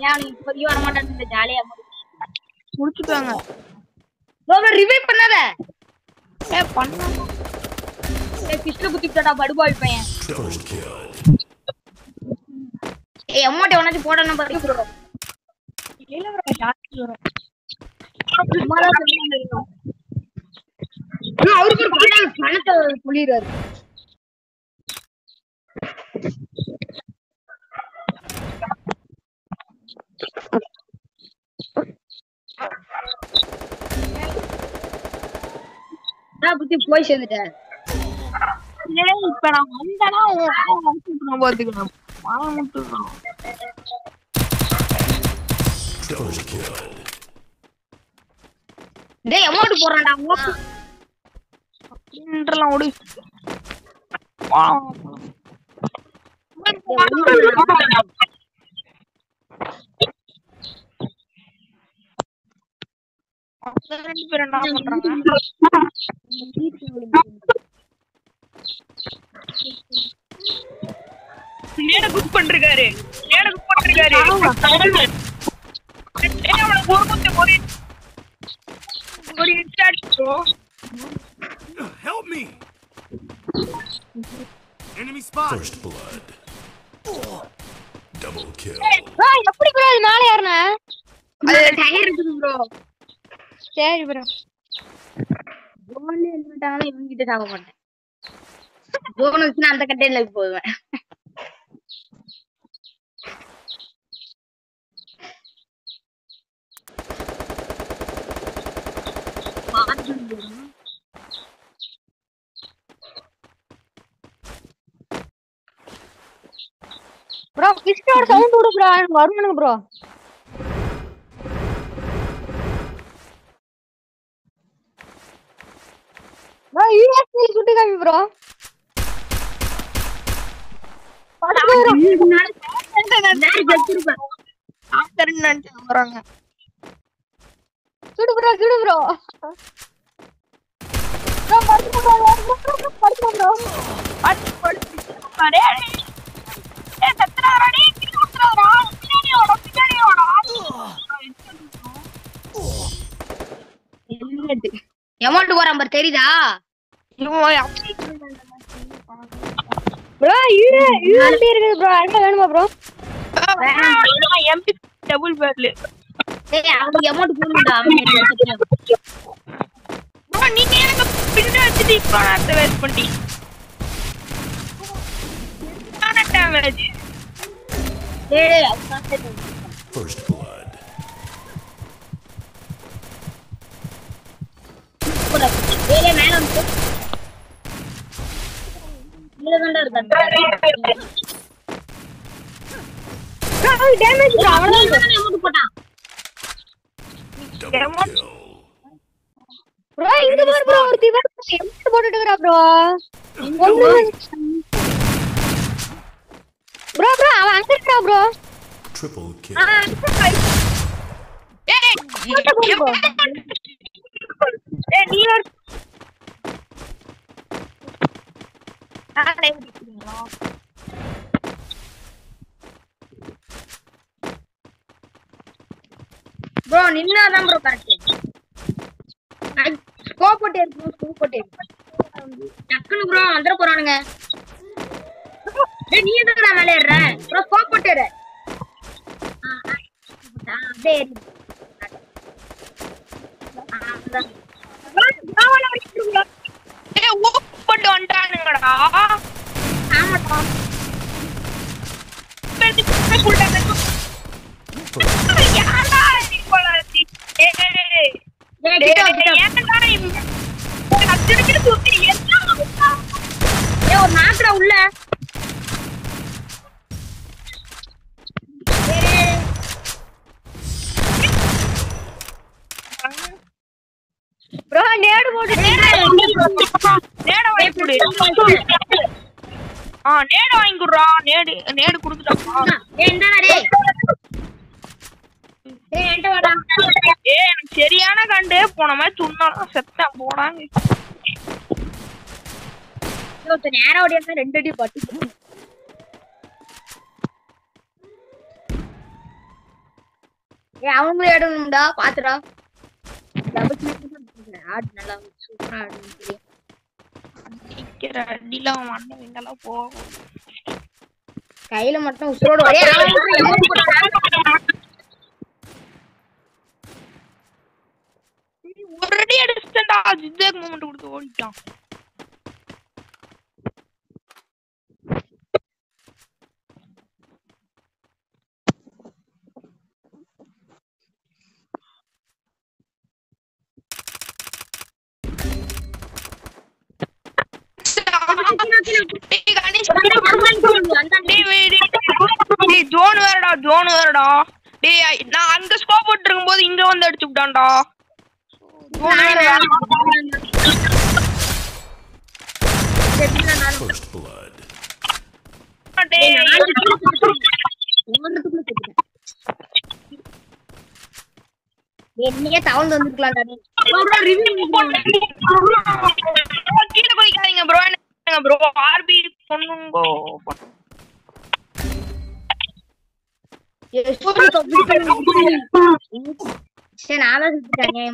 ஏன் நீ இப்போதைக்கு வர மாட்டேன்னு ஜாலியா முடிச்சுட்டாங்க ரிவைவ் பண்ணாத ஏ பண்ண ஏய் பிஸ்ல குத்திட்டடா படுபாவி பையன் First kill. ஏய் அமௌண்ட் எவனாச்சும் போடணும் பாரு ப்ரோ இல்ல bro ஷார்ட் வரும் சும்மா தான் சொல்லிட்டு அவருக்கு ஒரு பணம் பணத்தை சொல்லிடுறாரு நான் புத்தி போய் சேர்ந்துட்டேன் ஏய் இப்ப நான் வந்தனா வந்து பாத்துக்கலாம் வாங்க முட்டுறோம் First kill. டேய் அமௌண்ட் போடுறான்டா அப்படின்றலாம் ஓடி வா அவங்க ரெண்டு பேரும் என்ன பண்றாங்க நேட குக் பண்றாரு நேட குக் பண்றாரு ஏய் அவனுக்கு ஒரு குத்து ஒரு ஒரு headshot bro Help me! Enemy spot! First blood. Double kill. எப்படி ப்ரோ இது மேல ஏறின அது டயர் இருக்குது ப்ரோ சரி ப்ரோ போன்ல எழுதிட்டாங்கன்னா இவங்க கிட்ட சாக மாட்டேன் போனஸ்னா அந்த கட்டையில போவேன் ப்ரோ கிறிஸ்டோட சவுண்ட் விடு ப்ரோ எனக்கு வருமானுங்க ப்ரோ ப்ரோ யூஎஸ்பி சுட்டு காமி ப்ரோ ஆத்தரன்னு நினைச்சு வராங்க சுடு ப்ரோ சுடு ப்ரோ ப்ரோ படுத்து ப்ரோ படுத்து ப்ரோ அடி படுத்து அரே அரே ஏ சத்ராடா டேய் கிட்ட விட்டுறாடா பின்னாடி ஓட பின்னாடி ஓட எமௌண்ட் போறான் பாரு தெரியுதா இவன் அப்படி ப்ரோ யூ யூஎஸ்பி இருக்குது ப்ரோ என்ன வேணுமா ப்ரோ எம்பி டபுள் பேர்ல டேய் அவனுக்கு எமௌண்ட் போடணும்டா அவன் ப்ரோ நீங்க எனக்கு பின்ன வச்சுட்டு இப்போ நேரத்தை வேஸ்ட் பண்ணி டேமேஜ் டேய் அவன் First blood. டேய் மேல வந்து கீழ தான்டா இருக்கான் ப்ரோ டேமேஜ் ப்ரோ அவன் தான் எமௌண்ட் போட்டான் Double kill. ப்ரோ இங்க பாரு ப்ரோ ஒரு திவர் எம்டி போட்டுட்டு இருக்கா ப்ரோ ப்ரோ ப்ரோ அவன் அங்க இருக்கா ப்ரோ Triple kill. ஏய் ஏய் நீ ஒரு நானே இருக்கீங்களா ப்ரோ நின்னாதான் ப்ரோ கரெக்ட் ஸ்கோப் போட்டே இருக்கு ஸ்கோப் போட்டே இருக்கு டக்குனு ப்ரோ வந்துட போறானுங்க டேய் நீ எதுக்குடா மேல ஏறுற ப்ரோ ஸ்கோப் போட்டேரு அப்படியே ஏறி ஆ, அதான். ஏய் ஓப்பன் வந்துட்டானுங்கடா ஆமாடா யாரா நீ போலாச்சி ஏய் டேய் கிட்ட வா, கிட்ட வா. ஏன்டா இவன் அடிச்சு சுத்தி என்ன ஏய் ஒரு நாக்குடா உள்ள ஏய், ப்ரோ நேடு போட்டு நேட வாங்கி கொடு ஆ நேடு வாங்கி குடுறா நேடு நேடு குடுத்துட்டாப்பா ஏய் இந்தாடா டேய் டேய் என்கிட்ட வாடா ஏ எனக்கு சரியான கண்டு போன மாதிரி சொன்னாலும் செத்தேன் போடாங்க ஒருத்தன் நேரா ஓடியா ரெண்டு அடி பட்டு ஏய் அவங்களும் இடணும்டா பாத்துடா ஆடு நல்லா சூப்பரா ஆடுன்னு தெரியும் அடிக்கிற அடியில அவன் மண்டை இங்கெல்லாம் போகும் கையில மட்டும் உசுரோடு ஒரே ஆளு emote போடுறான். ஒரு அடி அடிச்சிட்டா ஜிக்ஜாக் மூமெண்ட் கொடுத்து ஓடிட்டான் டேய் கணேஷ் டேய் டேய், டேய், டேய் ஜோன் வேறடா ஜோன் வேறடா டேய் ஐ- நான் அங்க ஸ்கோப் போட்டு இருக்கும்போது இங்க வந்து அடிச்சு விட்டான்டா ஜோன் வேறடா First blood. டேய் ஓடுறதுக்குள்ள செத்துட்டேன். என்னையே தவழ்ந்து வந்துருக்கலாம்டா நீ. கீழே போய்க்காதீங்க ப்ரோ ப்ரோ ஆர்பி பொண்ணுங்கோ ಎಷ್ಟು சரி நான் தான் செத்துட்டேன்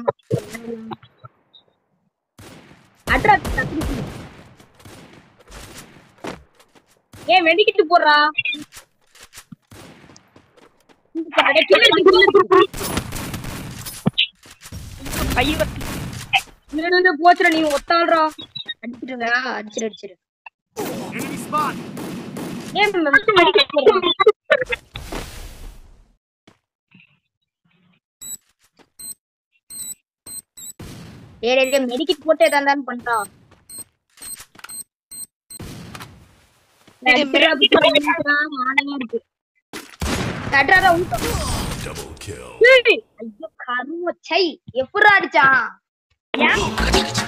அட்ரா ஏன் மெடிக்கிட்டு போடுறா ஐயோ போச்சுடா நீ ஒத்தாள்றா அடிச்சிருங்க அடிச்சிரு அடிச்சிரு Enemy spot. ஏன் மெடிக்கிட்டு போடுறா டேய் டேய், டேய் மெடிக்கிட் போட்டு ஏதாந்தான்னு பண்றா டேய், மானமா இருக்கு தட்டுறாரா ஊட்ட Double kill. ஐயோ கரும சை எப்படா அடிச்சான் ஏன்